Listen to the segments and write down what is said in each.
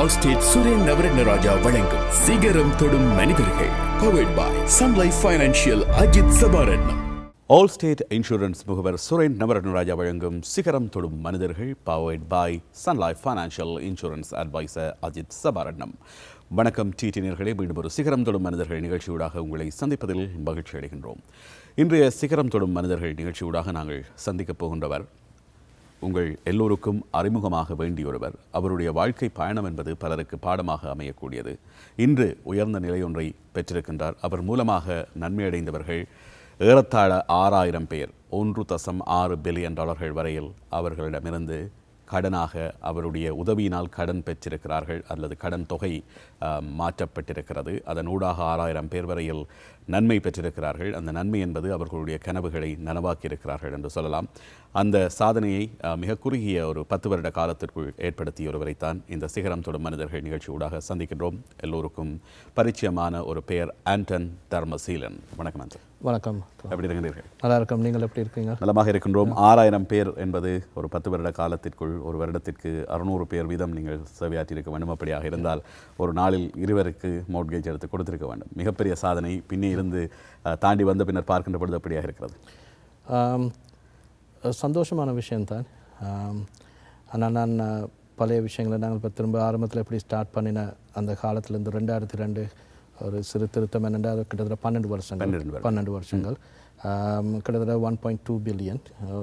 ஆல்ஸ்டேட் சுரேன் நவரத்னராஜா வழங்கும் சிகரம் தொடும் மனிதர்கள் powered by Sun Life financial Ajith Sabaratnam Allstate insurance முகவர் சுரேன் நவரத்னராஜா வழங்கும் சிகரம் தொடும் மனிதர்கள் powered by Sun Life financial insurance advisor Ajith Sabaratnam வணக்கம் டிடி நேர்களே மீண்டும் ஒரு சிகரம் தொடும் மனிதர்கள் நிகழ்ச்சியூடாக உங்களை சந்திப்பதில் மகிழ்ச்சி அடைகின்றோம் இன்றைய சிகரம் தொடும் மனிதர்கள் நிகழ்ச்சியூடாக நாங்கள் சந்திக்கப் போகின்றவர் உங்கள் எல்லோருக்கும் அறிமுகமாக வேண்டியொருவர் அவருடைய வாழ்க்கை பயணம் என்பது பலருக்கு பாடமாக அமையக்கூடியது இன்று உயர்ந்த நிலை ஒன்றை பெற்றிருக்கின்றார் அவர் மூலமாக நன்மையடைந்தவர்கள் ஏறத்தாழ ஆறாயிரம் பேர் ஒன்று தசம் ஆறு பில்லியன் டாலர்கள் வரையில் அவர்களிடமிருந்து கடனாக அவருடைய உதவியினால் கடன் பெற்றிருக்கிறார்கள் அல்லது கடன் தொகை ஆஹ், மாற்றப்பட்டிருக்கிறது அதன் ஊடாக ஆறாயிரம் பேர் வரையில் நன்மை பெற்றிருக்கிறார்கள் அந்த நன்மை என்பது அவர்களுடைய கனவுகளை நனவாக்கியிருக்கிறார்கள் என்று சொல்லலாம் அந்த சாதனையை ஆஹ், மிக குறுகிய ஒரு பத்து வருட காலத்திற்குள் ஏற்படுத்திய ஒருவரைத்தான் இந்த சிகரம் தொடும் மனிதர்கள் நிகழ்ச்சி ஊடாக சந்திக்கின்றோம் எல்லோருக்கும் பரிச்சயமான ஒரு பெயர் ஆண்டன் தர்மசீலன் வணக்கம் ஆண்டன் வணக்கம் எப்படி இருக்கின்றீர்கள் நல்லா இருக்கோம் நீங்கள் எப்படி இருக்கீங்க நலமாக இருக்கின்றோம் ஆறாயிரம் பேர் என்பது ஒரு பத்து வருட காலத்திற்குள் ஒரு வருடத்திற்கு அறுநூறு பேர் வீதம் நீங்கள் சேவையாற்றியிருக்க வேண்டும் அப்படியாக இருந்தால் ஒரு நாளில் இருவருக்கு மோட்கேஜ் எடுத்து கொடுத்திருக்க வேண்டும் மிகப்பெரிய சாதனை பின்னே இருந்து அஹ், தாண்டி வந்த பின்னர் பார்க்கின்ற பொழுது அப்படியாக இருக்கிறது ஆம், சந்தோஷமான விஷயம்தான் ஆனால் நான் அஹ், பழைய விஷயங்களை நாங்கள் இப்போ திரும்ப ஆரம்பத்தில் எப்படி ஸ்டார்ட் பண்ணின அந்த காலத்துலேருந்து ரெண்டாயிரத்தி ரெண்டு ஒரு சிறு திருத்தம் என்னென்னா அது கிட்டத்தட்ட பன்னெண்டு வருஷங்கள் பன்னிரண்டு வருடம். பன்னெண்டு வருஷங்கள் ஆம், கிட்டத்தட்ட ஒன் பாயிண்ட் டூ பில்லியன்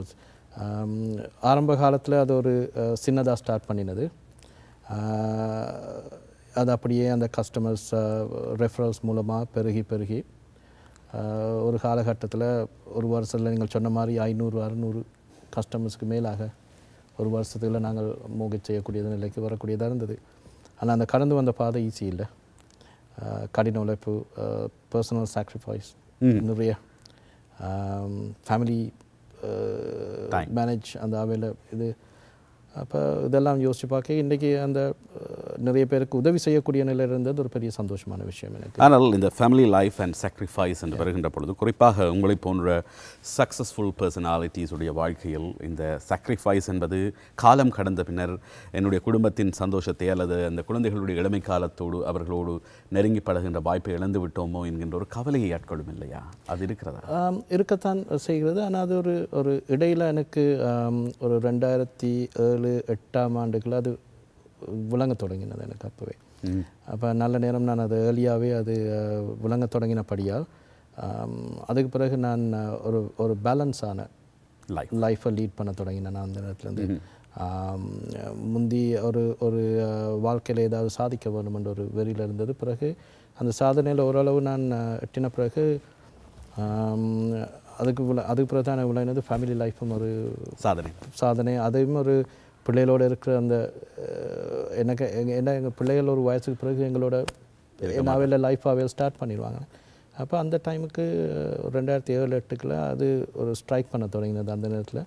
ஆரம்ப காலத்தில் அது ஒரு சின்னதாக ஸ்டார்ட் பண்ணினது ஆஹ், அது அப்படியே அந்த கஸ்டமர்ஸ் ரெஃபரல்ஸ் மூலமாக பெருகி பெருகி ஆஹ், ஒரு காலகட்டத்தில் ஒரு வருஷத்தில் நீங்கள் சொன்ன மாதிரி ஐநூறு அறுநூறு கஸ்டமர்ஸ்க்கு மேலாக ஒரு வருஷத்துல நாங்கள் மோகச் செய்யக்கூடிய நிலைக்கு வரக்கூடியதாக இருந்தது ஆனால் அந்த கடந்து வந்த பாதை ஈஸி இல்லை ஆஹ், கடின உழைப்பு பர்சனல் சாக்ரிஃபைஸ் நிறைய ஃபேமிலி மேனேஜ் அந்த அவையில் இது அப்போ இதெல்லாம் யோசிச்சு பார்க்க இன்றைக்கி அந்த அஹ், நிறைய பேருக்கு உதவி செய்யக்கூடிய நிலையில் இருந்தது ஒரு பெரிய சந்தோஷமான விஷயம் எனக்கு ஆனால் இந்த ஃபேமிலி லைஃப் அண்ட் sacrifice என்று வருகின்ற பொழுது குறிப்பாக உங்களை போன்ற சக்ஸஸ்ஃபுல் பர்சனாலிட்டிஸ் உடைய வாழ்க்கையில் இந்த sacrifice என்பது காலம் கடந்த பின்னர் என்னுடைய குடும்பத்தின் சந்தோஷத்தை அல்லது அந்த குழந்தைகளுடைய இளமை காலத்தோடு அவர்களோடு நெருங்கி பழகின்ற வாய்ப்பை இழந்து விட்டோமோ என்கின்ற ஒரு கவலையை ஆட்கொள்ளும் இல்லையா அது இருக்கிறதா ஆம், இருக்கத்தான் செய்கிறது ஆனால் அது ஒரு ஒரு இடையில் எனக்கு ஆம், ஒரு ரெண்டாயிரத்தி ஏழு எட்டாம் ஆண்டுக்குள்ள அது விளங்க தொடங்கினது எனக்கு அப்போவே அப்போ நல்ல நேரம் நான் அது ஏர்லியாகவே அது அஹ், விளங்க தொடங்கினபடியால் ஆம், அதுக்கு பிறகு நான் அஹ், ஒரு ஒரு பேலன்ஸான லைஃப் லைஃப்பை லீட் பண்ண தொடங்கினேன் நான் அந்த நேரத்துலேருந்து முந்தி ஒரு ஒரு வாழ்க்கையில் ஏதாவது சாதிக்க வேணுமென்ற ஒரு வெறியில் இருந்தது பிறகு அந்த சாதனையில் ஓரளவு நான் அஹ், எட்டின பிறகு ஆம், அதுக்கு விள அதுக்கு பிறகு தான் எனக்கு விளையினது ஃபேமிலி லைஃப்பும் ஒரு சாதனை சாதனை அதையும் ஒரு பிள்ளைகளோட இருக்கிற அந்த அஹ், எனக்கு எங்க- என்ன எங்கள் பிள்ளைகள் ஒரு வயசுக்கு பிறகு எங்களோட அவையில் லைஃப் அவையில் ஸ்டார்ட் பண்ணிடுவாங்க அப்போ அந்த டைமுக்கு ஒரு ரெண்டாயிரத்தி ஏழு எட்டுக்குள்ள அது ஒரு ஸ்ட்ரைக் பண்ண தொடங்கினது அந்த நேரத்தில்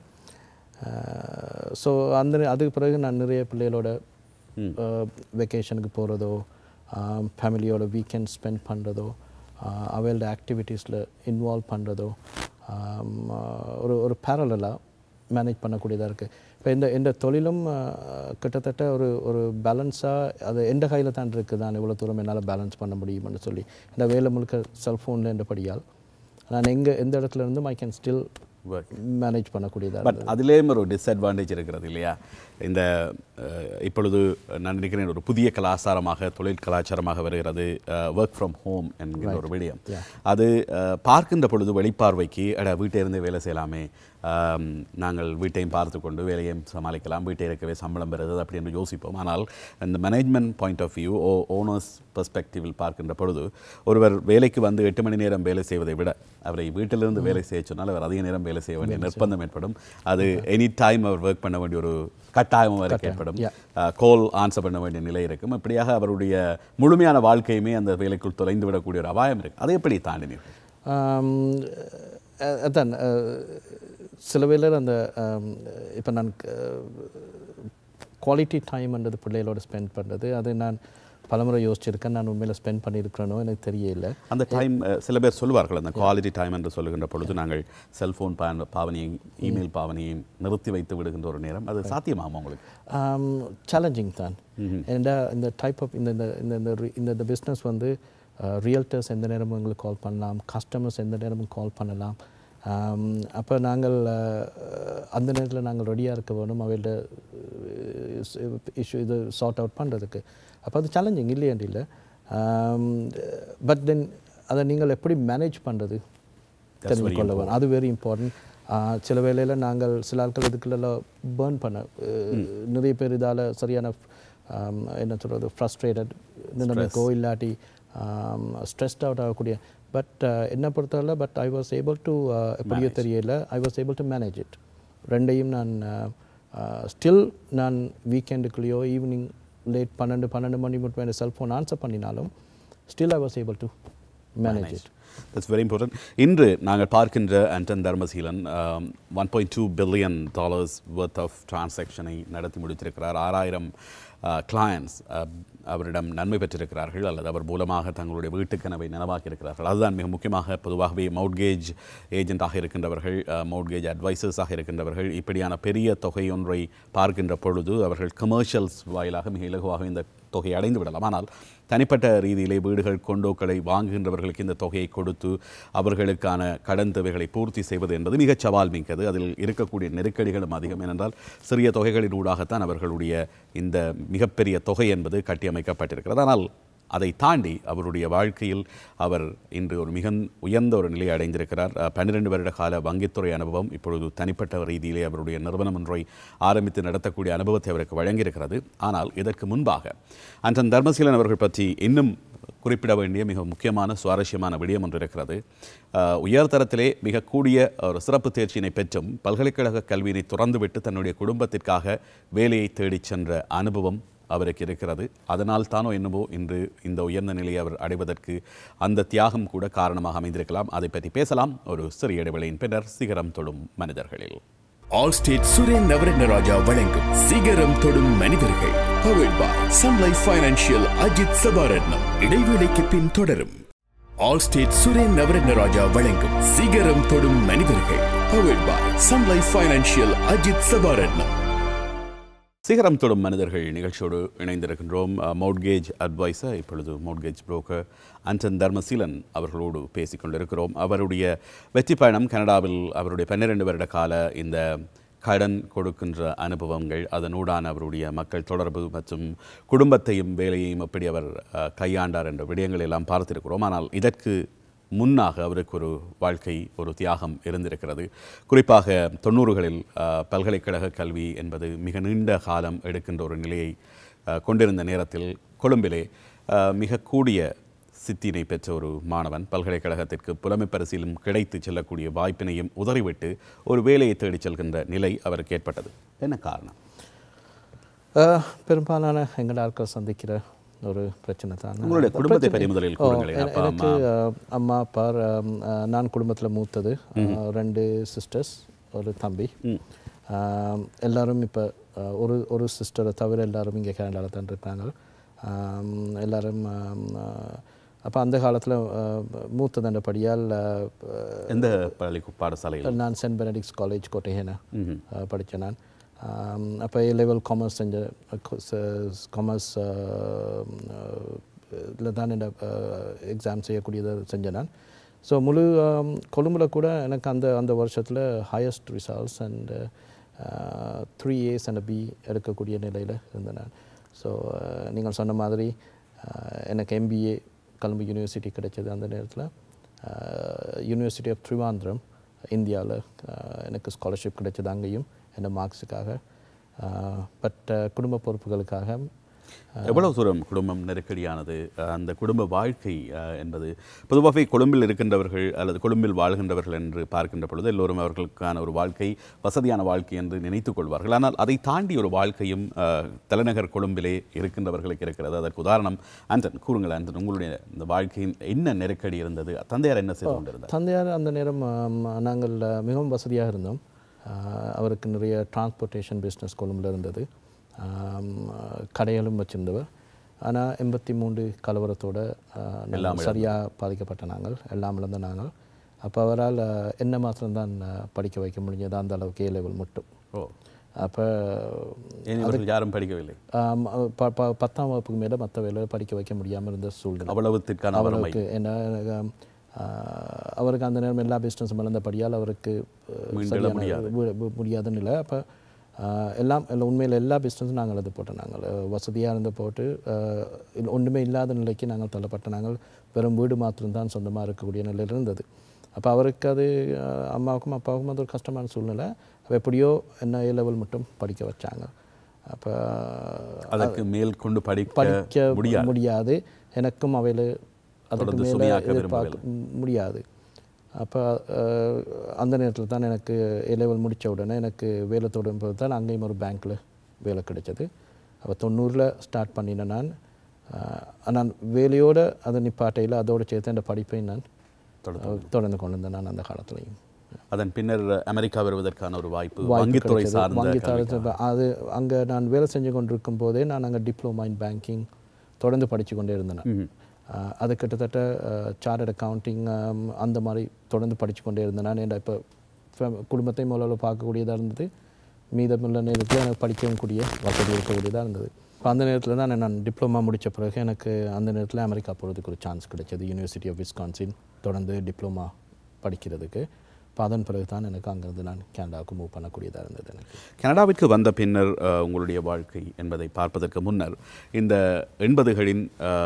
ஸோ அந்த நே- அதுக்கு பிறகு நான் நிறைய பிள்ளைகளோட வெக்கேஷனுக்கு போகிறதோ ஃபேமிலியோட வீக்கெண்ட் ஸ்பெண்ட் பண்ணுறதோ அவையோட ஆக்டிவிட்டீஸில் இன்வால்வ் பண்ணுறதோ ஒரு ஒரு பேரலாக மேனேஜ் பண்ணக்கூடியதாக இருக்குது இப்போ இந்த இந்த தொழிலும் ஆஹ், கிட்டத்தட்ட ஒரு ஒரு பேலன்ஸாக அது எந்த கையில் தான் இருக்குது நான் இவ்வளோ தூரம் என்னால் பேலன்ஸ் பண்ண முடியும்னு சொல்லி இந்த வேலை முழுக்க செல்ஃபோனில் என்றபடியால் நான் எங்கே எந்த இடத்துல இருந்தும் I can still Work. Manage பண்ணக்கூடியதாக பட் அதிலேயும் ஒரு டிஸ்அட்வான்டேஜ் இருக்கிறது இல்லையா இந்த அஹ், இப்பொழுது நான் நினைக்கிறேன் ஒரு புதிய கலாச்சாரமாக தொழில் கலாச்சாரமாக வருகிறது ஒர்க் ஃப்ரம் ஹோம் என்கிற ஒரு விடயம் அது அஹ், பார்க்கின்ற பொழுது வெளிப்பார்வைக்கு அட வீட்டை இருந்து வேலை செய்யலாமே ஆம், நாங்கள் வீட்டையும் பார்த்து கொண்டு வேலையையும் சமாளிக்கலாம் வீட்டை இருக்கவே சம்பளம் பெறுறது அப்படி என்று யோசிப்போம் ஆனால் இந்த management point of view oh owners பெர்ஸ்பெக்டிவில் பார்க்கின்ற பொழுது ஒருவர் வேலைக்கு வந்து எட்டு மணி நேரம் வேலை செய்வதை விட அவரை வீட்டிலிருந்து வேலை செய்ய சொன்னால் அவர் அதிக நேரம் வேலை செய்ய வேண்டிய நிர்பந்தம் ஏற்படும் அது எனி டைம் அவர் ஒர்க் பண்ண வேண்டிய ஒரு கட்டாயம் அவருக்கு ஏற்படும் கோல் ஆன்சர் பண்ண வேண்டிய நிலை இருக்கும் இப்படியாக அவருடைய முழுமையான வாழ்க்கையுமே அந்த வேலைக்குள் தொலைந்து விடக்கூடிய ஒரு அபாயம் இருக்கு அதை எப்படி தாண்டினீர்கள் ஆம், அஹ் அதான் அஹ், சில வேளையில் அந்த இப்போ நான் குவாலிட்டி டைம்ன்றது பிள்ளைகளோட ஸ்பெண்ட் பண்ணுறது அது நான் பலமுறை யோசிச்சிருக்கேன் நான் உண்மையில் ஸ்பெண்ட் பண்ணியிருக்கிறேனோ எனக்கு தெரியல அந்த டைம் சில பேர் சொல்லுவார்கள் அந்த குவாலிட்டி டைம் என்று சொல்லுகின்ற பொழுது நாங்கள் செல்போன் பாவனையை இமெயில் பாவனையை நிறுத்தி வைத்து விடுகின்ற ஒரு நேரம் அது சாத்தியமாகும் உங்களுக்கு சேலஞ்சிங் தான் ஏன்னா இந்த டைப் ஆஃப் இந்த இந்த இந்த இந்த re- இந்த இந்த பிஸ்னஸ் வந்து ரியல்டர்ஸ் எந்த நேரமும் எங்களுக்கு கால் பண்ணலாம் கஸ்டமர்ஸ் எந்த நேரமும் கால் பண்ணலாம் அப்போ நாங்கள் அஹ், அந்த நேரத்தில் நாங்கள் ரெடியாக இருக்க வேணும் அவையோட இஷ்யூ இது சார்ட் அவுட் பண்ணுறதுக்கு அப்போ அது சேலஞ்சிங் இல்லையாண்டு இல்லை பட் தென் அதை நீங்கள் எப்படி மேனேஜ் பண்ணுறது தெரிந்து கொள்ள வேணும் அது வெரி இம்பார்ட்டன்ட் சில வேளையில் நாங்கள் சில ஆட்கள் இதுக்குள்ள பேர்ன் பண்ண அஹ், நிறைய பேர் இதால் சரியான ஆம், என்ன சொல்கிறது ஃப்ரஸ்ட்ரேட்டட் நிலைமைக்கோ இல்லாட்டி ஸ்ட்ரெஸ்ட் அவுட் ஆகக்கூடிய பட் என்னை பொறுத்தவரை but I was able to எப்படியோ தெரியல I was able to manage it ரெண்டையும் நான் ஸ்டில் நான் வீக்கெண்டுக்குள்ளேயோ ஈவினிங் லேட் பன்னெண்டு பன்னெண்டு மணி மட்டும் என் செல்ஃபோன் ஆன்சர் பண்ணினாலும் still I was able to manage it that's very important இன்று நாங்கள் பார்க்கின்ற Anton Dharmaseelan one point two billion dollars worth of டிரான்சாக்ஷனை நடத்தி முடித்திருக்கிறார் ஆறாயிரம் கிளையன்ஸ் அவரிடம் நன்மை பெற்றிருக்கிறார்கள் அல்லது அவர் மூலமாக தங்களுடைய வீட்டு கனவை நனவாக்கி இருக்கிறார்கள் அதுதான் மிக முக்கியமாக பொதுவாகவே மவுட்கேஜ் ஏஜென்ட்டாக இருக்கின்றவர்கள் மவுட்கேஜ் அட்வைசர்ஸாக இருக்கின்றவர்கள் இப்படியான பெரிய தொகை ஒன்றை பார்க்கின்ற பொழுது அவர்கள் கமர்ஷியல்ஸ் வாயிலாக மிக இலகுவாக இந்த தொகையை அடைந்து விடலாம் ஆனால் தனிப்பட்ட ரீதியிலே வீடுகள் கொண்டோக்களை வாங்குகின்றவர்களுக்கு இந்த தொகையை கொடுத்து அவர்களுக்கான கடன் தேவைகளை பூர்த்தி செய்வது என்பது மிகச் சவால் மிக்கது அதில் இருக்கக்கூடிய நெருக்கடிகளும் அதிகம் ஏனென்றால் சிறிய தொகைகளின் ஊடாகத்தான் அவர்களுடைய இந்த மிகப்பெரிய தொகை என்பது கட்டியமைக்கப்பட்டிருக்கிறது ஆனால் அதை தாண்டி அவருடைய வாழ்க்கையில் அவர் இன்று ஒரு மிக உயர்ந்த ஒரு நிலையை அடைந்திருக்கிறார் அஹ், பன்னிரண்டு வருட கால வங்கித்துறை அனுபவம் இப்பொழுது தனிப்பட்ட ரீதியிலே அவருடைய நிறுவனம் ஒன்றை ஆரம்பித்து நடத்தக்கூடிய அனுபவத்தை அவருக்கு வழங்கியிருக்கிறது ஆனால் இதற்கு முன்பாக அன்றன் தர்மசீலன் அவர்கள் பற்றி இன்னும் குறிப்பிட வேண்டிய மிக முக்கியமான சுவாரஸ்யமான விடயம் ஒன்று இருக்கிறது அஹ், உயர்தரத்திலே மிக கூடிய ஒரு சிறப்பு தேர்ச்சியினை பெற்றும் பல்கலைக்கழக கல்வியினை துறந்துவிட்டு தன்னுடைய குடும்பத்திற்காக வேலையை தேடிச் சென்ற அனுபவம் அவருக்கு இருக்கிறது அதனால் தானோ என்னவோ இன்று இந்த உயர்ந்த நிலையை அவர் அடைவதற்கு அந்த தியாகம் கூட காரணமாக அமைந்திருக்கலாம் அதை பற்றி பேசலாம் ஒரு சிறிய இடைவெளியின் பின்னர் சிகரம் தொடும் மனிதர்களில் ஆல் ஸ்டேட் சுரேன் நவரத்ன ராஜா வழங்கும் சிகரம் தொடும் மனிதர்கள் powered by Sun Life financial Ajith Sabaratnam இடைவேளைக்கு பின் தொடரும் ஆல் ஸ்டேட் சுரேன் நவரத்ன ராஜா வழங்கும் சிகரம் தொடும் மனிதர்கள் powered by Sun Life financial Ajith Sabaratnam சிகரம் தொடும் மனிதர்கள் நிகழ்ச்சியோடு இணைந்திருக்கின்றோம் மோட்கேஜ் அட்வைசர் இப்பொழுது மோட்கேஜ் புரோக்கர் அன்டன் தர்மசீலன் அவர்களோடு பேசிக் கொண்டிருக்கிறோம் அவருடைய வெற்றி பயணம் கனடாவில் அவருடைய பன்னிரண்டு வருட கால இந்த கடன் கொடுக்கின்ற அனுபவங்கள் அதனூடான அவருடைய மக்கள் தொடர்பு மற்றும் குடும்பத்தையும் வேலையையும் எப்படி அவர் அஹ், கையாண்டார் என்ற விடயங்களை எல்லாம் பார்த்திருக்கிறோம் ஆனால் இதற்கு முன்னாக அவருக்கு ஒரு வாழ்க்கை ஒரு தியாகம் இருந்திருக்கிறது குறிப்பாக தொண்ணூறுகளில் அஹ், பல்கலைக்கழக கல்வி என்பது மிக நீண்ட காலம் எடுக்கின்ற ஒரு நிலையை அஹ், கொண்டிருந்த நேரத்தில் கொழும்பிலே அஹ், மிக கூடிய சித்தினை பெற்ற ஒரு மாணவன் பல்கலைக்கழகத்திற்கு புலமை பரிசீலும் கிடைத்து செல்லக்கூடிய வாய்ப்பினையும் உதறிவிட்டு ஒரு வேலையை தேடிச் செல்கின்ற நிலை அவருக்கு ஏற்பட்டது என்ன காரணம் அஹ், பெரும்பாலான எங்கள் ஆட்கள் சந்திக்கிற ஒரு பிரச்சனை தான் உங்களுடைய குடும்பத்தை பிரச்சனை- பற்றி முதலில் ஓ, கூறுங்களேன். என- அப்பா, எனக்கு அஹ், அம்மா அப்பா அஹ், அஹ், நான் குடும்பத்தில் மூத்தது அஹ், ரெண்டு சிஸ்டர்ஸ் ஒரு தம்பி அஹ், எல்லாரும் இப்போ ஒரு ஒரு சிஸ்டரை தவிர எல்லாரும் இங்கே கேனடாவில் தான் இருக்காங்க அஹ், எல்லாரும் அப்போ அந்த காலத்தில் மூத்த தண்டப்படியால் எந்த பள்ளி பாடசாலையில் நான் சென்ட் பெனடிக்ஸ் காலேஜ் கோட்டையேன படித்தேன் நான் அப்போ ஏ லெவல் காமர்ஸ் செஞ்ச காமர்ஸ் இதில் தான் என்ன எக்ஸாம் செய்யக்கூடியதை செஞ்சேன் நான் ஸோ முழு ஆம், கொழும்புல கூட எனக்கு அந்த அந்த வருஷத்தில் highest results and three A's and B எடுக்கக்கூடிய நிலையில் இருந்தேன் நான் ஸோ நீங்கள் சொன்ன மாதிரி அஹ், எனக்கு எம்பிஏ கொழும்பு யூனிவர்சிட்டி கிடைச்சது அந்த நேரத்தில் யூனிவர்சிட்டி ஆஃப் த்ரிவாந்திரம் இந்தியாவில் எனக்கு ஸ்காலர்ஷிப் கிடைச்சது அங்கேயும் என்ன மார்க்ஸுக்காக பட் குடும்ப பொறுப்புகளுக்காக எவ்வளவு தூரம் குடும்பம் நெருக்கடியானது அஹ், அந்த குடும்ப வாழ்க்கை அஹ், என்பது பொதுவாகவே கொழும்பில் இருக்கின்றவர்கள் அல்லது கொழும்பில் வாழ்கின்றவர்கள் என்று பார்க்கின்ற பொழுது எல்லோரும் அவர்களுக்கான ஒரு வாழ்க்கை வசதியான வாழ்க்கை என்று நினைத்துக் கொள்வார்கள் ஆனால் அதை தாண்டி ஒரு வாழ்க்கையும் அஹ், தலைநகர் கொழும்பிலே இருக்கின்றவர்களுக்கு இருக்கிறது அதற்கு உதாரணம் ஆண்டன் கூறுங்கள் ஆண்டன் உங்களுடைய இந்த வாழ்க்கையின் என்ன நெருக்கடி இருந்தது தந்தையார் என்ன செய்து கொண்டிருந்தார் தந்தையார் அந்த நேரம் ஆம், நாங்கள் அஹ், மிகவும் வசதியாக இருந்தோம் அஹ், அவருக்கு நிறைய டிரான்ஸ்போர்ட்டேஷன் பிஸ்னஸ் கொழும்பில் இருந்தது ஆம், கடைகளும் வச்சிருந்தவர் ஆனால் எண்பத்தி மூன்று கலவரத்தோட சரியாக பாதிக்கப்பட்ட நாங்கள் எல்லாம் இழந்த நாங்கள் அப்போ அவரால் அஹ், என்ன மாத்திரம்தான் அஹ், படிக்க வைக்க முடிஞ்சது அந்த அளவுக்கு ஏ லெவல் மட்டும் ஓ அப்போ ஏன் இவர்கள் யாரும் படிக்கவில்லை ப ப- பத்தாம் வகுப்புக்கு மேலே மற்ற வேலை படிக்க வைக்க முடியாமல் இருந்த சூழ்நிலை அவ்வளவுத்திற்கான வறுமை அவருக்கு என்ன ஆஹ், அவருக்கு அந்த நேரம் எல்லா பிஸ்னஸும் இழந்தபடியால் அவருக்கு அஹ், மீண்டெழ சரியான முடியாது. வு- வு- முடியாத நிலை அப்போ எல்லாம் இல்லை உண்மையில் எல்லா பிஸ்னஸும் நாங்கள் அது போட்டோம் நாங்கள் வசதியாக இருந்த போட்டு ஆஹ், இல்ல- ஒன்றுமே இல்லாத நிலைக்கு நாங்கள் தள்ளப்பட்ட நாங்கள் வெறும் வீடு மாத்திரம்தான் சொந்தமாக இருக்கக்கூடிய நிலையில் இருந்தது அப்போ அவருக்கு அது ஆஹ், அம்மாவுக்கும் அப்பாவுக்கும் அது ஒரு கஷ்டமான சூழ்நிலை அப்போ எப்படியோ என்ன ஏ லெவல் மட்டும் படிக்க வச்சாங்க அப்போ அதற்கு மேல் கொண்டு படிக்க படிக்க முடியாது முடியாது எனக்கும் அவையில் அதுக்கு தொடர்ந்து மேலே சுமையாக்க எதிர்பார்க்க முடியாது அப்போ அந்த நேரத்தில் தான் எனக்கு ஏ லெவல் முடித்த உடனே எனக்கு வேலை தொடங்கும்போது தான் அங்கேயும் ஒரு பேங்க்கில் வேலை கிடைச்சது அப்போ தொண்ணூறில் ஸ்டார்ட் பண்ணினேன் நான் அஹ், நான் வேலையோடு அதை நிப்பாட்டையில் அதோடு சேர்த்து அந்த படிப்பை நான் தொடர்ந்து. அஹ், தொடர்ந்து கொண்டு வந்தேன் நான் அந்த காலத்துலையும் அதன் பின்னர் அமெரிக்கா வருவதற்கான ஒரு வாய்ப்பு வாய்ப்பு வங்கித்துறை கிடைச்சது. சார்ந்த வங்கித்துறை கல்விக்காக. சார்ந்த- அது அங்கே நான் வேலை செஞ்சு கொண்டிருக்கும் போதே நான் அங்கே டிப்ளமா இன் பேங்கிங் தொடர்ந்து படித்து கொண்டே இருந்தேன் ம்ஹும். ஆஹ் அது கிட்டத்தட்ட சார்ட்டட் அக்கவுண்டிங் அந்த மாதிரி தொடர்ந்து படித்து கொண்டே இருந்தேன் நான் என்ன இப்போ குடும்பத்தை முதல்ல பார்க்கக்கூடியதாக இருந்தது மீதமுள்ள நேரத்தில் எனக்கு படிக்கவும் கூடிய வசதி இருக்கக்கூடியதாக இருந்தது இப்போ அந்த நேரத்தில் தான் நான் டிப்ளமா முடித்த பிறகு எனக்கு அந்த நேரத்தில் அமெரிக்கா போகிறதுக்கு ஒரு சான்ஸ் கிடைச்சது யூனிவர்சிட்டி ஆஃப் விஸ்கான்சின் தொடர்ந்து டிப்ளமா படிக்கிறதுக்கு இப்போ அதன் பிறகு தான் எனக்கு அங்கேருந்து நான் கனடாவுக்கு மூவ் பண்ணக்கூடியதாக இருந்தது எனக்கு கனடாவிற்கு வந்த பின்னர் அஹ், உங்களுடைய வாழ்க்கை என்பதை பார்ப்பதற்கு முன்னர் இந்த எண்பதுகளின்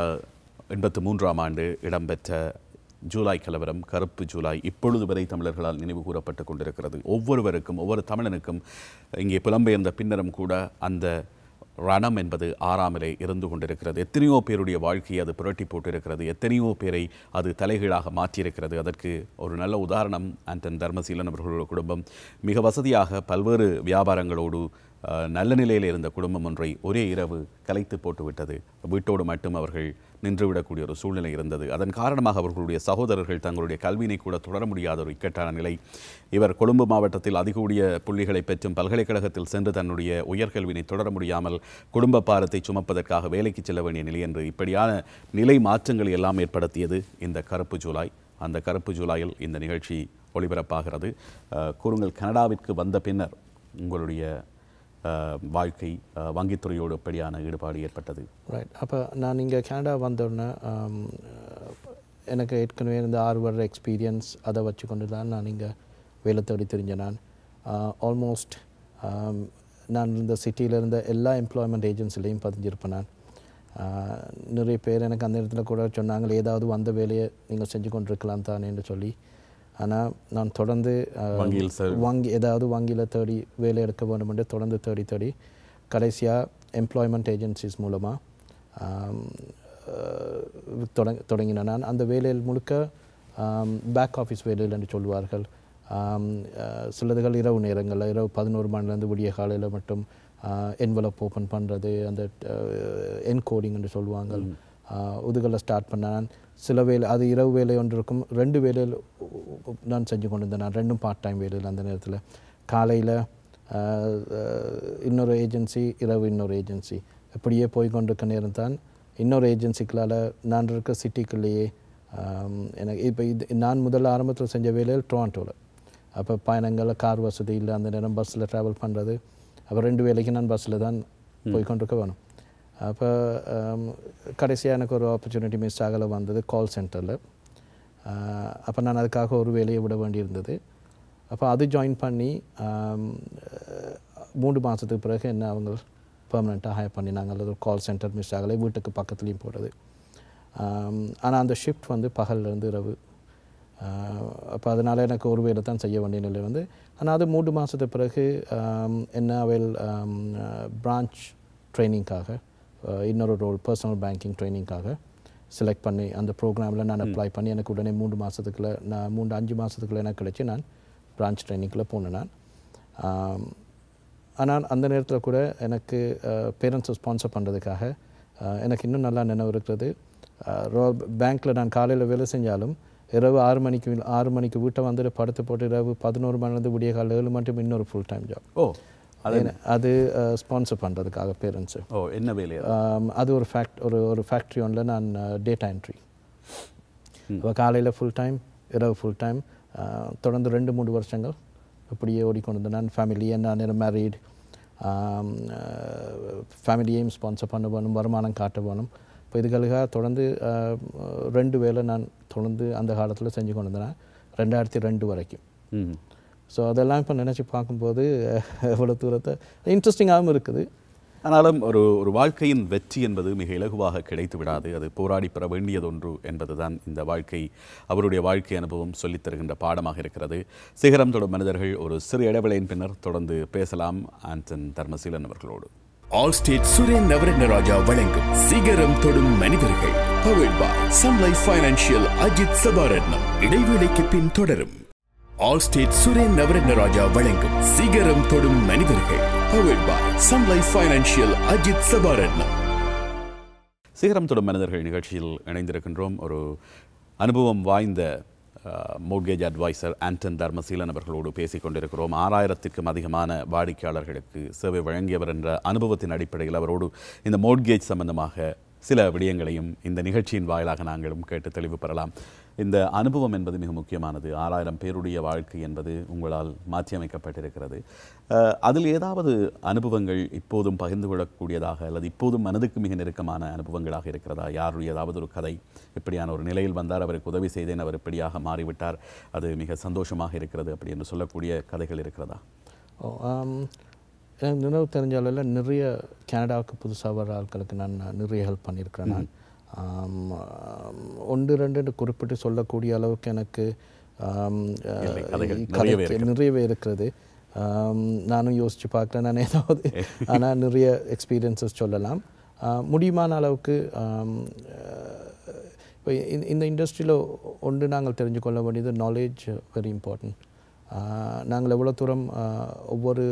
எண்பத்து மூன்றாம் ஆண்டு இடம்பெற்ற ஜூலை கலவரம் கருப்பு ஜூலை இப்பொழுது வரை தமிழர்களால் நினைவு கூறப்பட்டு கொண்டிருக்கிறது ஒவ்வொருவருக்கும் ஒவ்வொரு தமிழனுக்கும் இங்கே புலம்பெயர்ந்த பின்னரும் கூட அந்த ரணம் என்பது ஆறாமலே இருந்து கொண்டிருக்கிறது எத்தனையோ பேருடைய வாழ்க்கையை அது புரட்டி போட்டிருக்கிறது எத்தனையோ பேரை அது தலைகீழாக மாற்றியிருக்கிறது அதற்கு ஒரு நல்ல உதாரணம் ஆண்டன் தர்மசீலன் அவர்களுடைய குடும்பம் மிக வசதியாக பல்வேறு வியாபாரங்களோடு அஹ், நல்ல நிலையில் இருந்த குடும்பம் ஒன்றை ஒரே இரவு கலைத்து போட்டுவிட்டது வீட்டோடு மட்டும் அவர்கள் நின்றுவிடக்கூடிய ஒரு சூழ்நிலை இருந்தது அதன் காரணமாக அவர்களுடைய சகோதரர்கள் தங்களுடைய கல்வியினை கூட தொடர முடியாத ஒரு இக்கட்டான நிலை இவர் கொழும்பு மாவட்டத்தில் அதிகூடிய புள்ளிகளை பெற்றும் பல்கலைக்கழகத்தில் சென்று தன்னுடைய உயர்கல்வியினை தொடர முடியாமல் குடும்ப பாரத்தை சுமப்பதற்காக வேலைக்கு செல்ல வேண்டிய நிலை என்று இப்படியான நிலை மாற்றங்களை எல்லாம் ஏற்படுத்தியது இந்த கருப்பு ஜூலை அந்த கருப்பு ஜூலையில் இந்த நிகழ்ச்சி ஒளிபரப்பாகிறது அஹ், கூறுங்கள் கனடாவிற்கு வந்த பின்னர் உங்களுடைய அஹ், வாழ்க்கை அஹ், வங்கித்துறையோடு எப்படியான ஈடுபாடு ஏற்பட்டது ரைட் அப்போ நான் இங்கே கனடா வந்தோடனே ஆம், எனக்கு ஏற்கனவே இருந்த ஆறு வருட எக்ஸ்பீரியன்ஸ் அதை வச்சு கொண்டு தான் நான் இங்கே வேலை தேடி தெரிஞ்சேன் நான் ஆல்மோஸ்ட் நான் இந்த சிட்டியில் இருந்த எல்லா எம்ப்ளாய்மெண்ட் ஏஜென்சிலையும் பதிஞ்சிருப்பேன் நான் ஆஹ், நிறைய பேர் எனக்கு அந்த இடத்துல கூட சொன்னாங்க ஏதாவது வந்த வேலையை நீங்கள் செஞ்சு கொண்டிருக்கலாம் தானேன்னு சொல்லி ஆனால் நான் தொடர்ந்து ஆஹ், வங்கியில் செ- வங்கி ஏதாவது வங்கியில் தேடி வேலை எடுக்க வேண்டும் என்று தொடர்ந்து தேடி தேடி கடைசியாக எம்ப்ளாய்மெண்ட் ஏஜென்சிஸ் மூலமாக தொடங்க தொடங்கினேன் நான் அந்த வேலையில் முழுக்க பேக் ஆஃபீஸ் வேலையில் என்று சொல்வார்கள் ஆம், அஹ், சிலதுகள் இரவு நேரங்களில் இரவு பதினோரு மணிலேருந்து விடிய காலையில் மட்டும் என்வலப் ஓப்பன் பண்ணுறது அந்த என்கோடிங் என்று சொல்லுவாங்க உதுகளில் ஸ்டார்ட் பண்ண நான் சில வேலை அது இரவு வேலை ஒன்று இருக்கும் ரெண்டு வேலையில் நான் செஞ்சு கொண்டு இருந்தேன் நான் ரெண்டும் பார்ட் டைம் வேலையில் அந்த நேரத்தில் காலையில் இன்னொரு ஏஜென்சி இரவு இன்னொரு ஏஜென்சி இப்படியே போய் கொண்டிருக்க நேரம் தான் இன்னொரு ஏஜென்சிக்களால் நான் இருக்க சிட்டிக்குள்ளேயே ஆம், எனக்கு இப்போ இது நான் முதல்ல ஆரம்பத்தில் செஞ்ச வேலையில் டொராண்டோவில் அப்போ பயணங்களில் கார் வசதி இல்லை அந்த நேரம் பஸ்ஸில் ட்ராவல் பண்ணுறது அப்போ ரெண்டு வேலைக்கு நான் பஸ்ஸில் தான் போய் கொண்டிருக்க வேணும் அப்போ கடைசியாக எனக்கு ஒரு ஆப்பர்ச்சுனிட்டி மிஸ் ஆகலை வந்தது கால் சென்டரில் அப்போ நான் அதுக்காக ஒரு வேலையை விட வேண்டியிருந்தது அப்போ அது ஜாயின் பண்ணி ஆம், அஹ், மூன்று மாதத்துக்கு பிறகு என்ன அவங்க பெர்மனெண்ட்டாக ஹையர் பண்ணினாங்க அல்லது ஒரு கால் சென்டர் மிஸ் ஆகலை வீட்டுக்கு பக்கத்துலேயும் போடுறது ஆனால் அந்த ஷிஃப்ட் வந்து பகல்லேருந்து இரவு அப்போ அதனால் எனக்கு ஒரு வேலை தான் செய்ய வேண்டிய நிலை வந்து ஆனால் அது மூன்று மாதத்துக்கு பிறகு ஆம், என்ன அவைல் பிரான்ச் ட்ரைனிங்காக இன்னொரு ரோல் பர்சனல் பேங்கிங் ட்ரைனிங்காக செலக்ட் பண்ணி அந்த ப்ரோக்ராமில் நான் அப்ளை பண்ணி எனக்கு உடனே மூன்று மாதத்துக்குள்ள நான் மூன்று அஞ்சு மாதத்துக்குள்ள எனக்கு கிடச்சி நான் பிரான்ச் ட்ரைனிங்கில் போனேன் நான் ஆம், ஆனால் அந்த நேரத்தில் கூட எனக்கு பேரண்ட்ஸை ஸ்பான்சர் பண்ணுறதுக்காக எனக்கு இன்னும் நல்லா நினைவு இருக்கிறது பேங்க்கில் நான் காலையில் வேலை செஞ்சாலும் இரவு ஆறு மணிக்கு வி- ஆறு மணிக்கு வீட்டை வந்துட்டு படுத்து போட்டு இரவு பதினோரு மணிலேருந்து விடிய காலையில் ஏழு மணிக்கு இன்னொரு ஃபுல் டைம் ஜாப் ஓ ஏன்னா, அது ஸ்பான்சர் பண்ணுறதுக்காக பேரண்ட்ஸு ஓ என்ன வேலை அது? அது ஒரு ஃபேக்ட் ஒரு ஒரு ஃபேக்ட்ரி ஒன்றில் நான் டேட்டா என்ட்ரி இப்போ காலையில் ஃபுல் டைம் இரவு ஃபுல் டைம் தொடர்ந்து ரெண்டு மூணு வருஷங்கள் அப்படியே ஓடிக்கொண்டு இருந்தேன் நான் ஃபேமிலி நான் மேரீட் ஃபேமிலியையும் ஸ்பான்சர் பண்ண வேணும் வருமானம் காட்ட வேணும் இப்போ இதுகளுக்காக தொடர்ந்து ஆஹ், ரெண்டு வேலை நான் தொடர்ந்து அந்த காலத்தில் செஞ்சு கொண்டு இருந்தேன் ரெண்டாயிரத்தி ரெண்டு வரைக்கும் ம் ஸோ அதெல்லாம் இப்போ நினச்சி பார்க்கும்போது எவ்வளோ தூரத்தை இன்ட்ரெஸ்டிங்காகவும் இருக்குது ஆனாலும் ஒரு ஒரு வாழ்க்கையின் வெற்றி என்பது மிக இலகுவாக கிடைத்து விடாது அது போராடி பெற வேண்டியதொன்று என்பதுதான் இந்த வாழ்க்கை அவருடைய வாழ்க்கை அனுபவம் சொல்லித் தருகின்ற பாடமாக இருக்கிறது சிகரம் தொடும் மனிதர்கள் ஒரு சிறு இடைவேளையின் பின்னர் தொடர்ந்து பேசலாம் ஆண்டன் தர்மசீலன் அவர்களோடு ஆல் ஸ்டேட் சுரேன் நவரத்னராஜா வழங்கும் சிகரம் தொடும் மனிதர்கள் powered by Sun Life financial Ajith Sabaratnam இடைவேளைக்கு பின் தொடரும் ஆல் ஸ்டேட் சுரேன் நவரத்னராஜா வழங்கும் சிகரம் தொடும் மனிதர்கள் powered by Sun Life financial Ajith Sabaratnam சிகரம் தொடும் மனிதர்கள் நிகழ்ச்சியில் இணைந்திருக்கின்றோம் ஒரு அனுபவம் வாய்ந்த மோட்கேஜ் அட்வைசர் ஆண்டன் தர்மசீலன் அவர்களோடு பேசிக் கொண்டிருக்கிறோம் ஆறாயிரத்திற்கும் அதிகமான வாடிக்கையாளர்களுக்கு சேவை வழங்கியவர் என்ற அனுபவத்தின் அடிப்படையில் அவரோடு இந்த மோட்கேஜ் சம்பந்தமாக சில விடயங்களையும் இந்த நிகழ்ச்சியின் வாயிலாக நாங்களும் கேட்டு தெளிவு பெறலாம் இந்த அனுபவம் என்பது மிக முக்கியமானது ஆறாயிரம் பேருடைய வாழ்க்கை என்பது உங்களால் மாற்றியமைக்கப்பட்டிருக்கிறது அஹ், அதில் ஏதாவது அனுபவங்கள் இப்போதும் பகிர்ந்து கொள்ளக்கூடியதாக அல்லது இப்போதும் மனதுக்கு மிக நெருக்கமான அனுபவங்களாக இருக்கிறதா யாருடைய ஏதாவது ஒரு கதை இப்படியான ஒரு நிலையில் வந்தார் அவருக்கு உதவி செய்தேன் அவர் இப்படியாக மாறிவிட்டார் அது மிக சந்தோஷமாக இருக்கிறது அப்படி என்று சொல்லக்கூடிய கதைகள் இருக்கிறதா ஓ, ஆம், எனக்கு நினைவு தெரிஞ்ச அளவில் நிறைய கனடாவுக்கு புதுசாக வர ஆட்களுக்கு நான் நிறைய ஹெல்ப் பண்ணியிருக்கிறேன் நான் ஆம், ஆம், ஒன்று ரெண்டு குறிப்பிட்டு சொல்லக்கூடிய அளவுக்கு எனக்கு ஆம், இல்லை, கதைகள் கதைக்கு நிறையவே இருக்கிறது. நிறையவே இருக்கிறது ஆம், நானும் யோசித்து பார்க்குறேன் நான் ஏதாவது ஆனால் நிறைய எக்ஸ்பீரியன்சஸ் சொல்லலாம் ஆ, முடியுமான அளவுக்கு ஆம், இப்போ இந்த இண்டஸ்ட்ரியில் ஒன்று நாங்கள் தெரிஞ்சு கொள்ள வேண்டியது நாலேஜ் வெரி இம்பார்ட்டன்ட் நாங்கள் எவ்வளோ தூரம் ஆ, ஒவ்வொரு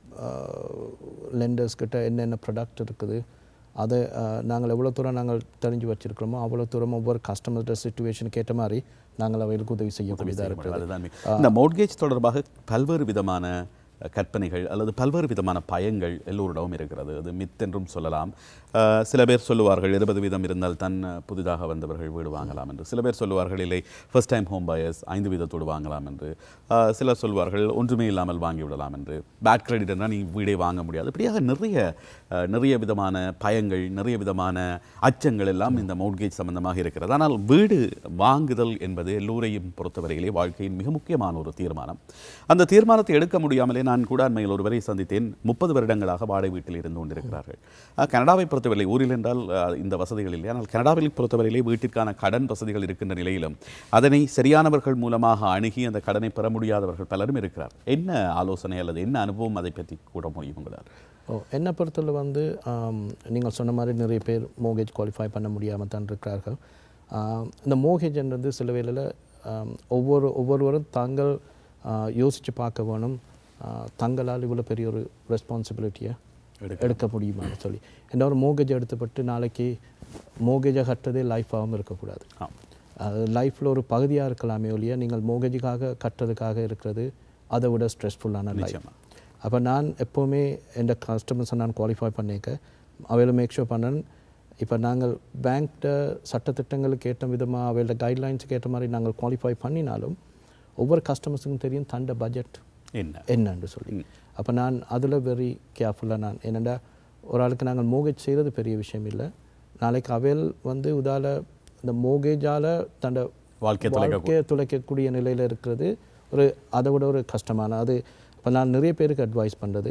லெண்டர்ஸ் கிட்ட என்னென்ன ப்ராடக்ட் இருக்குது அதை ஆ, நாங்கள் எவ்வளோ தூரம் நாங்கள் தெரிஞ்சு வச்சிருக்கிறோமோ அவ்வளோ தூரம் ஒவ்வொரு கஸ்டமர்ட சுச்சுவேஷனுக்கு ஏற்ற மாதிரி நாங்கள் அவர்களுக்கு உதவி செய்யக்கூடியதாக இருக்கிறது அதுதான் மி- இந்த மோட்கேஜ் தொடர்பாக பல்வேறு விதமான அஹ், கற்பனைகள் அல்லது பல்வேறு விதமான பயங்கள் எல்லோரிடமும் இருக்கிறது அது மித் என்றும் சொல்லலாம் அஹ், சில பேர் சொல்லுவார்கள் இருபது வீதம் இருந்தால் தான் அஹ், புதிதாக வந்தவர்கள் வீடு வாங்கலாம் என்று சில பேர் சொல்லுவார்கள் இல்லை ஃபர்ஸ்ட் டைம் ஹோம் பயர்ஸ் ஐந்து வீதத்தோடு வாங்கலாம் என்று அஹ், சிலர் சொல்வார்கள் ஒன்றுமே இல்லாமல் வாங்கி விடலாம் என்று பேட் கிரெடிட் என்றால் நீ வீடே வாங்க முடியாது இப்படியாக நிறைய அஹ், நிறைய விதமான பயங்கள் நிறைய விதமான அச்சங்கள் எல்லாம் இந்த மோட்கேஜ் சம்பந்தமாக இருக்கிறது ஆனால் வீடு வாங்குதல் என்பது எல்லோரையும் பொறுத்தவரையிலே வாழ்க்கையின் மிக முக்கியமான ஒரு தீர்மானம் அந்த தீர்மானத்தை எடுக்க முடியாமலே நான் கூட அண்மையில் ஒருவரை சந்தித்தேன் முப்பது வருடங்களாக வாடகை வீட்டில் இருந்து கொண்டிருக்கிறார்கள் அஹ், கனடாவை பொறுத்தவரை ஊரில் என்றால் அஹ், இந்த வசதிகள் இல்லை ஆனால் கனடாவில் பொறுத்தவரையிலே வீட்டிற்கான கடன் வசதிகள் இருக்கின்ற நிலையிலும் அதனை சரியானவர்கள் மூலமாக அணுகி அந்த கடனை பெற முடியாதவர்கள் பலரும் இருக்கிறார் என்ன ஆலோசனை அல்லது என்ன அனுபவம் அதை பற்றி கூட முடியும் உங்களால் ஓ என்னை பொறுத்தவரை வந்து ஆம், நீங்கள் சொன்ன மாதிரி நிறைய பேர் மோகேஜ் குவாலிஃபை பண்ண முடியாமல் தான் இருக்கிறார்கள் ஆம், இந்த மோகேஜ்ன்றது சில வேளையில் ஆம், ஒவ்வொரு ஒவ்வொருவரும் தாங்கள் யோசித்து பார்க்க வேணும் ஆ, தங்களால் இவ்வளோ பெரிய ஒரு ரெஸ்பான்சிபிலிட்டியை எடுக்க முடியுமான்னு சொல்லி என்ன ஒரு மோகேஜ் எடுத்துப்பட்டு நாளைக்கு மோகேஜை கட்டுறதே லைஃபாகவும் இருக்கக்கூடாது ஆம். அது லைஃப்பில் ஒரு பகுதியாக இருக்கலாமே ஒழிய நீங்கள் மோகேஜுக்காக கட்டுறதுக்காக இருக்கிறது அதை விட ஸ்ட்ரெஸ்ஃபுல்லான லைஃப் நிச்சயமா. அப்போ நான் எப்போவுமே எந்த கஸ்டமர்ஸை நான் குவாலிஃபை பண்ணிக்க அவையில் மேக் ஷூர் பண்ணேன் இப்போ நாங்கள் பேங்க்ட சட்டத்திட்டங்களுக்கு ஏற்ற விதமாக அவையோட கைட்லைன்ஸுக்கு ஏற்ற மாதிரி நாங்கள் குவாலிஃபை பண்ணினாலும் ஒவ்வொரு கஸ்டமர்ஸுக்கும் தெரியும் தண்ட பட்ஜெட் என்ன என்னன்னு சொல்லி அப்போ நான் அதில் வெரி கேர்ஃபுல்லாக நான் என்னடா ஒரு ஆளுக்கு நாங்கள் மோகேஜ் செய்கிறது பெரிய விஷயம் இல்லை நாளைக்கு அவையில் வந்து உதால இந்த மோகேஜால் தண்ட வாழ்க்கையை தொலைக்க வாழ்க்கையை துளைக்கக்கூடிய நிலையில் இருக்கிறது ஒரு அதை விட ஒரு கஷ்டமான அது இப்போ நான் நிறைய பேருக்கு அட்வைஸ் பண்ணுறது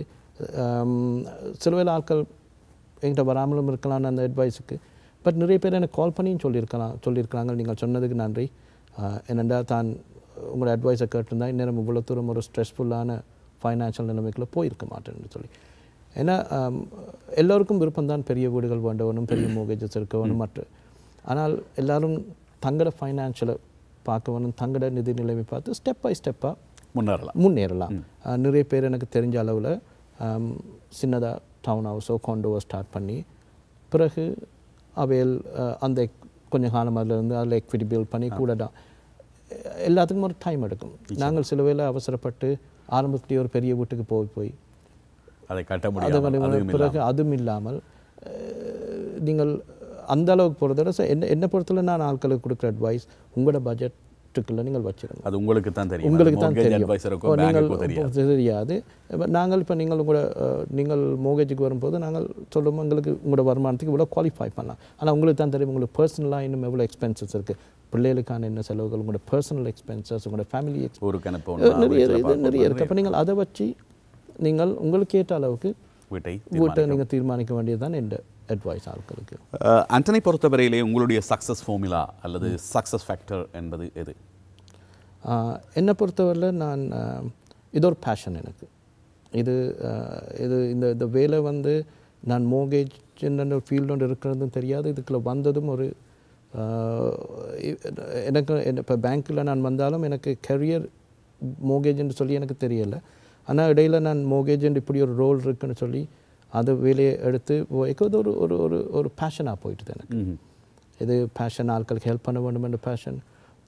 சில வேளை ஆட்கள் என்கிட்ட வராமலும் இருக்கலாம் அந்த அட்வைஸுக்கு பட் நிறைய பேர் எனக்கு கால் பண்ணியும் சொல்லியிருக்கலாம் சொல்லியிருக்கிறாங்க நீங்கள் சொன்னதுக்கு நன்றி அஹ், என்னென்னா தான் உங்களோட அட்வைஸை கேட்டிருந்தா இந்நேரம் இவ்வளோ தூரம் ஒரு ஸ்ட்ரெஸ்ஃபுல்லான ஃபைனான்ஷியல் நிலைமைக்குள்ள போயிருக்க மாட்டேன்னு சொல்லி ஏன்னா ஆம், எல்லோருக்கும் விருப்பம்தான் பெரிய வீடுகள் வேண்டவனும் பெரிய மோகேஜஸ் இருக்கவனும் மற்ற ஆனால் எல்லாரும் தங்களோட ஃபைனான்ஷியலை பார்க்கவனும் தங்களோட நிதி நிலைமை பார்த்து ஸ்டெப் பை ஸ்டெப்பாக முன்னேறலாம் முன்னேறலாம் அஹ், நிறைய பேர் எனக்கு தெரிஞ்ச அளவில் சின்னதாக டவுன் ஹவுஸோ காண்டோவோ ஸ்டார்ட் பண்ணி பிறகு அவையில் அஹ், அந்த கொஞ்சம் காலம் அதுல இருந்து அதில் எக்விட்டி பில்ட் பண்ணி கூட தான் எல்லாத்துக்கும் ஒரு டைம் எடுக்கும் நாங்கள் சில வேளை அவசரப்பட்டு ஆரம்பத்துலேயே ஒரு பெரிய வீட்டுக்கு போய் போய் அதை கட்ட அது முடியாது வந்து பிறகு அதுவும் இல்லாமல் அஹ், நீங்கள் அந்த அளவுக்கு போகிறத விட என்ன என்னை பொறுத்தவரை நான் ஆட்களுக்கு கொடுக்குற அட்வைஸ் உங்களோட பட்ஜெட்டுக்குள்ளே நீங்கள் வச்சிருங்க அது உங்களுக்கு தான் தெரியும் உங்களுக்கு தான் தெரியும் அட்வைசருக்கும் இப்போ நீங்கள் பேங்குக்கும் தெரியாது இப்போ தெரியாது இப்ப நாங்கள் இப்போ நீங்கள் உங்களோட அஹ், நீங்கள் மோகேஜுக்கு வரும்போது நாங்கள் சொல்லுவோம் எங்களுக்கு உங்களோட வருமானத்துக்கு இவ்வளோ குவாலிஃபை பண்ணலாம் ஆனால் உங்களுக்கு தான் தெரியும் உங்களுக்கு பர்சனலாக இன்னும் எவ்வளோ எக்ஸ்பென்சஸ் இருக்குது பிள்ளைகளுக்கான என்ன செலவுகள் உங்களோட பர்சனல் எக்ஸ்பென்சஸ் உங்களோட ஃபேமிலி ஊருக்கு நிறைய அனுப்பணும் இது நிறைய இருக்குது அப்போ நீங்கள் அதை வச்சு நீங்கள் உங்களுக்கு ஏற்ற அளவுக்கு வீட்டை வீட்டை நீங்கள் தீர்மானிக்க வேண்டியது தான் என் அட்வைஸ் ஆட்களுக்கு அஹ், ஆண்டனி பொறுத்தவரையிலே உங்களுடைய சக்ஸஸ் ஃபார்முலா அல்லது சக்ஸஸ் ஃபேக்டர் என்பது எது ஆஹ் என்னை பொறுத்தவரையில் நான் ஆஹ் இது ஒரு பேஷன் எனக்கு இது ஆஹ் இது இந்த இந்த வேலை வந்து நான் மோகேஜ் என்னென்ன ஃபீல்டு ஒன்று இருக்கிறதும் தெரியாது இதுக்குள்ள வந்ததும் ஒரு ஆஹ் இ- எனக்கு இப்போ பேங்க்கில் நான் வந்தாலும் எனக்கு கரியர் மோகேஜ்னு சொல்லி எனக்கு தெரியலை ஆனால் இடையில நான் மோகேஜ் இப்படி ஒரு ரோல் இருக்குன்னு சொல்லி அது வேலையை எடுத்து போய்க்கு அது ஒரு ஒரு ஒரு ஒரு பேஷனாக போயிட்டுது எனக்கு ம்ஹும். இது பேஷன் ஆட்களுக்கு ஹெல்ப் பண்ண வேண்டும் என்ற பேஷன்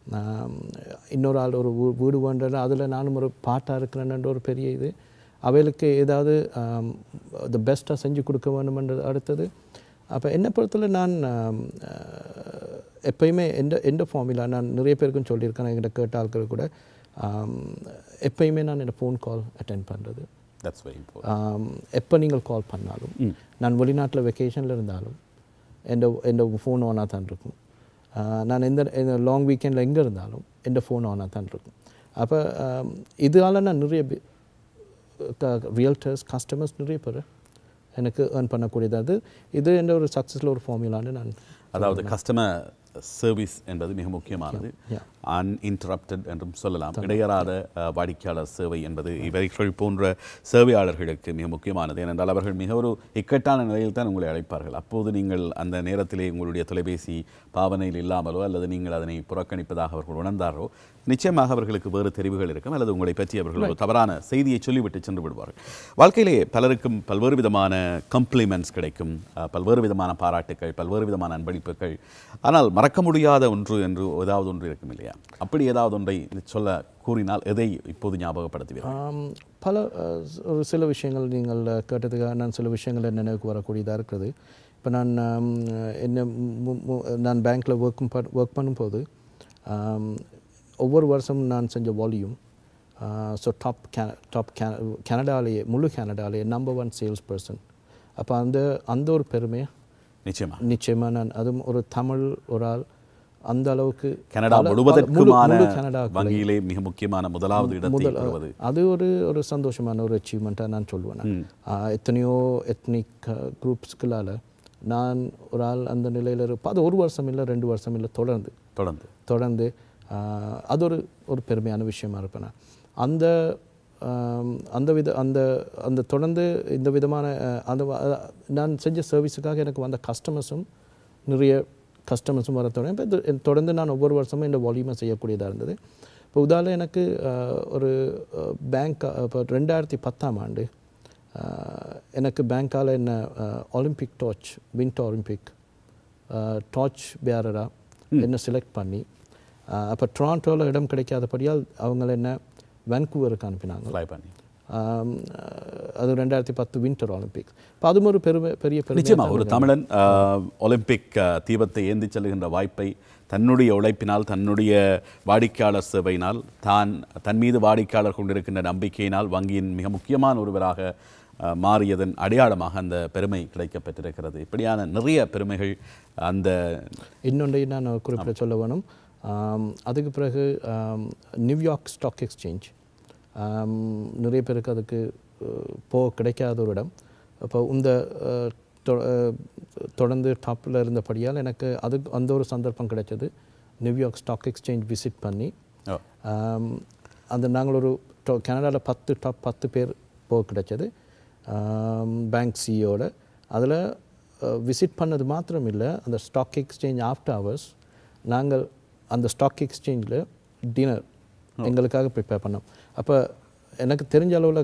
இன்னொரு ஆள் ஒரு வீ- வீடு வேண்டன அதில் நானும் ஒரு பாட்டாக இருக்கிறேன்ற ஒரு பெரிய இது அவைகளுக்கு ஏதாவது த பெஸ்ட்டாக செஞ்சு கொடுக்க வேண்டுமென்றது அடுத்தது அப்போ என்னை பொறுத்தவரை நான் ஆம், அஹ், எப்பயுமே எந்த எந்த ஃபார்முலா நான் நிறைய பேருக்கும் சொல்லியிருக்கேன் என்கிட்ட கேட்ட ஆட்கள் கூட ஆம், எப்பயுமே நான் என்னோட ஃபோன் கால் அட்டென்ட் பண்ணுறது தட்ஸ் வெரி இம்பார்ட்டன்ட் எப்போ நீங்கள் கால் பண்ணாலும் நான் வெளிநாட்டில் வெக்கேஷனில் இருந்தாலும் எந்த எந்த ஃபோன் ஆனாக தான் இருக்கும் ஆஹ் நான் எந்த லாங் வீக்கெண்டில் எங்கே இருந்தாலும் எந்த ஃபோன் ஆனாக தான் இருக்கும் அப்போ இதால் நான் நிறைய ரியல்டர்ஸ் கஸ்டமர்ஸ் நிறைய பேர் எனக்கு ஏர்ன் பண்ணக்கூடியது அது இது எந்த ஒரு சக்ஸஸில் ஒரு ஃபார்முலான்னு நான் அதாவது கஸ்டமர் சர்வீஸ் என்பது மிக முக்கியமானது Yeah. அன்இன்டரப்டட் என்றும் சொல்லலாம் இடையறாத அஹ், வாடிக்கையாளர் சேவை என்பது இவர்கள் போன்ற சேவையாளர்களுக்கு மிக முக்கியமானது ஏனென்றால் அவர்கள் மிக ஒரு இக்கட்டான நிலையில் தான் உங்களை அழைப்பார்கள் அப்போது நீங்கள் அந்த நேரத்திலே உங்களுடைய தொலைபேசி பாவனையில் இல்லாமலோ அல்லது நீங்கள் அதனை புறக்கணிப்பதாக அவர்கள் உணர்ந்தாரோ நிச்சயமாக அவர்களுக்கு வேறு தெரிவுகள் இருக்கும் அல்லது உங்களை பற்றி அவர்கள் ஒரு தவறான செய்தியை சொல்லிவிட்டு சென்று விடுவார்கள் வாழ்க்கையிலே பலருக்கும் பல்வேறு விதமான கம்ப்ளிமெண்ட்ஸ் கிடைக்கும் அஹ், பல்வேறு விதமான பாராட்டுக்கள் பல்வேறு விதமான அன்பளிப்புகள் ஆனால் மறக்க முடியாத ஒன்று என்று ஏதாவது ஒன்று இருக்கும் இல்லையா அப்படி ஏதாவது ஒன்றை சொல்ல கூறினால் எதை இப்போது ஞாபகப்படுத்துவீர்கள் ஆம், பல அஹ், ஒரு சில விஷயங்கள் நீங்கள் அஹ், கேட்டதுக்காக நான் சில விஷயங்கள் என் நினைவுக்கு வரக்கூடியதாக இருக்குது இப்போ நான் ஆம், என்ன மு- மு- நான் பேங்க்கில் ஒர்க்கும் ஒர்க் பண்ணும்போது ஆம், ஒவ்வொரு வருஷமும் நான் செஞ்ச volume so top K top K கனடாலேயே முழு கனடாலேயே நம்பர் ஒன் சேல்ஸ் பர்சன் அப்போ அந்த அந்த ஒரு பெருமை நிச்சயமா நிச்சயமாக நான் அதுவும் ஒரு தமிழ் ஒரு ஆள் அந்த அளவுக்கு கனடா பல- பல- முழு- முழுவதற்குமான முழு கனடாக்குள்ளே வங்கியிலே மிக முக்கியமான முதலாவது இடத்தை முதல் பெறுவது அது ஒரு ஒரு சந்தோஷமான ஒரு அச்சீவ்மெண்ட்டாக நான் சொல்லுவேன் நான். ஆஹ் எத்தனையோ எத்னிக் குரூப்ஸ்களால் நான் ஒரு ஆள் அந்த நிலையில் இருப்ப அது ஒரு வருஷம் இல்லை ரெண்டு வருஷம் இல்லை தொடர்ந்து தொடர்ந்து தொடர்ந்து ஆஹ் அது ஒரு ஒரு பெருமையான விஷயமா இருப்பேன் நான் அந்த ஆம், அந்த வித அந்த அந்த தொடர்ந்து இந்த விதமான ஆஹ், அந்த வ- அஹ், நான் செஞ்ச சர்வீஸுக்காக எனக்கு வந்த கஸ்டமர்ஸும் நிறைய கஸ்டமர்ஸும் வர தொடங்கி இப்போ இது தொடர்ந்து நான் ஒவ்வொரு வருஷமும் இந்த வால்யூமை செய்யக்கூடியதாக இருந்தது இப்போ உதாரணம் எனக்கு ஆஹ், ஒரு பேங்க் இப்போ ரெண்டாயிரத்தி பத்தாம் ஆண்டு ஆஹ், எனக்கு பேங்க்கால் என்ன Olympic torch winter Olympic torch பேரராக என்ன செலக்ட் பண்ணி அப்போ டொராண்டோவில் இடம் கிடைக்காதபடியால் அவங்கள என்ன வான்கூவருக்கு அனுப்பினாங்க ஃப்ளை பண்ணி ஆம், அஹ், அது ரெண்டாயிரத்தி பத்து வின்டர் ஒலிம்பிக்ஸ் இப்போ அதுவும் ஒரு பெருமை பெரிய பெருமை நிச்சயமா ஒரு தமிழன் ஆஹ், ஒலிம்பிக் ஆஹ், தீபத்தை ஏந்தி செல்கின்ற வாய்ப்பை தன்னுடைய உழைப்பினால் தன்னுடைய வாடிக்கையாளர் சேவையினால் தான் தன் மீது வாடிக்கையாளர் கொண்டிருக்கின்ற நம்பிக்கையினால் வங்கியின் மிக முக்கியமான ஒருவராக ஆஹ், மாறியதன் அடையாளமாக அந்த பெருமை கிடைக்கப்பெற்றிருக்கிறது இப்படியான நிறைய பெருமைகள் அந்த இன்னொன்றையும் நான் குறிப்பிட சொல்ல வேணும் ஆம், அதுக்கு பிறகு ஆம், நியூயார்க் ஸ்டாக் எக்ஸ்சேஞ்ச் ஆம், நிறைய பேருக்கு அதுக்கு அஹ், போக கிடைக்காத ஒரு இடம் அப்போ இந்த அஹ், தொ- அஹ், தொடர்ந்து டாப்பில் இருந்தபடியால் எனக்கு அது அந்த ஒரு சந்தர்ப்பம் கிடைச்சது நியூயார்க் ஸ்டாக் எக்ஸ்சேஞ்ச் விசிட் பண்ணி ஓ, ஆம், அந்த நாங்கள் ஒரு கனடாவில் பத்து டாப் பத்து பேர் போக கிடைச்சது பேங்க் சிஇஓட அதில் விசிட் பண்ணது மாத்திரம் இல்லை அந்த ஸ்டாக் எக்ஸ்சேஞ்ச் ஆஃப்டர் ஹவர்ஸ் நாங்கள் அந்த ஸ்டாக் எக்ஸ்சேஞ்சில் டின்னர் எங்களுக்காக ப்ரிப்பேர் பண்ணோம் அப்போ எனக்கு தெரிஞ்ச அளவில்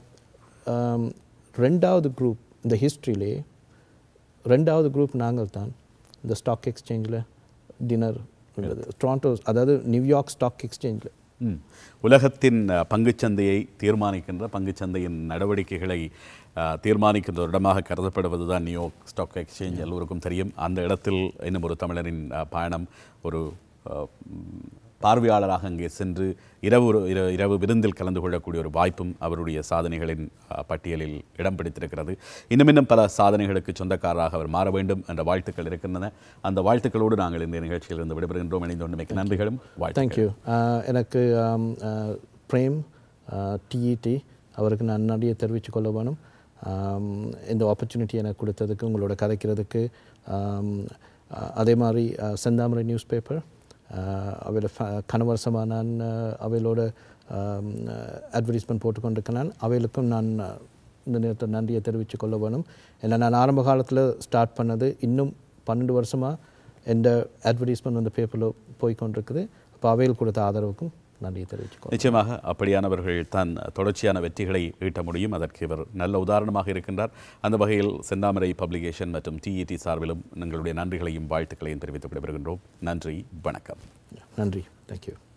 ரெண்டாவது குரூப் இந்த ஹிஸ்ட்ரியிலே ரெண்டாவது குரூப் நாங்கள் தான் இந்த ஸ்டாக் எக்ஸ்சேஞ்சில் டின்னர் இருந்தது டொராண்டோ அதாவது நியூயார்க் ஸ்டாக் எக்ஸ்சேஞ்சில் ம். உலகத்தின் அஹ், பங்குச்சந்தையை தீர்மானிக்கின்ற பங்குச்சந்தையின் நடவடிக்கைகளை அஹ், தீர்மானிக்கின்ற ஒரு இடமாக கருதப்படுவதுதான் நியூயார்க் ஸ்டாக் எக்ஸ்சேஞ்ச் எல்லோருக்கும் தெரியும் அந்த இடத்தில் இன்னும் ஒரு தமிழரின் அஹ், பயணம் ஒரு அஹ், ம், பார்வையாளராக அங்கே சென்று இரவு ஒரு- இர- இரவு விருந்தில் கலந்து கொள்ளக்கூடிய ஒரு வாய்ப்பும் அவருடைய சாதனைகளின் அஹ், பட்டியலில் இடம் பிடித்திருக்கிறது இன்னும் இன்னும் பல சாதனைகளுக்கு சொந்தக்காரராக அவர் மாற வேண்டும் என்ற வாழ்த்துக்கள் இருக்கின்றன அந்த வாழ்த்துக்களோடு நாங்கள் இந்த நிகழ்ச்சியிலிருந்து விடைபெறுகின்றோம் இணைந்து கொண்டு மிக்க நன்றிகளும் வாழ்த்து தேங்க்யூ எனக்கு ஆம், ஆ, பிரேம் டிஇடி அவருக்கு நான் நன்றியை தெரிவித்துக் கொள்ள வேணும் ஆம், இந்த ஆப்பர்ச்சுனிட்டி எனக்கு கொடுத்ததுக்கு உங்களோட கதைக்கிறதுக்கு ஆம், ஆ, அதே மாதிரி ஆ, செந்தாமரை நியூஸ் பேப்பர் அவையில் கணவர் சமானான் அவைகளோட அட்வர்டைஸ்மெண்ட் போட்டுக்கொண்டிருக்கிறேன் அவைகளுக்கும் நான் ஆ, இந்த நேரத்தில் நன்றியை தெரிவித்துக் கொள்ள வேணும் ஏன்னா நான் ஆரம்ப காலத்தில் ஸ்டார்ட் பண்ணது இன்னும் பன்னெண்டு வருஷமாக எந்த அட்வர்டைஸ்மெண்ட் அந்த பேப்பரில் போய் கொண்டிருக்குது அப்போ அவையில் கொடுத்த ஆதரவுக்கும் நன்றியை தெரிவிச்சுக்கோ நிச்சயமாக அப்படியானவர்கள் தான் தொடர்ச்சியான வெற்றிகளை ஈட்ட முடியும் அதற்கு இவர் நல்ல உதாரணமாக இருக்கின்றார் அந்த வகையில் செந்தாமரை பப்ளிகேஷன் மற்றும் டிஇடி சார்பிலும் எங்களுடைய நன்றிகளையும் வாழ்த்துக்களையும் தெரிவித்துக் விடைபெறுகின்றோம் நன்றி வணக்கம் நன்றி தேங்க்யூ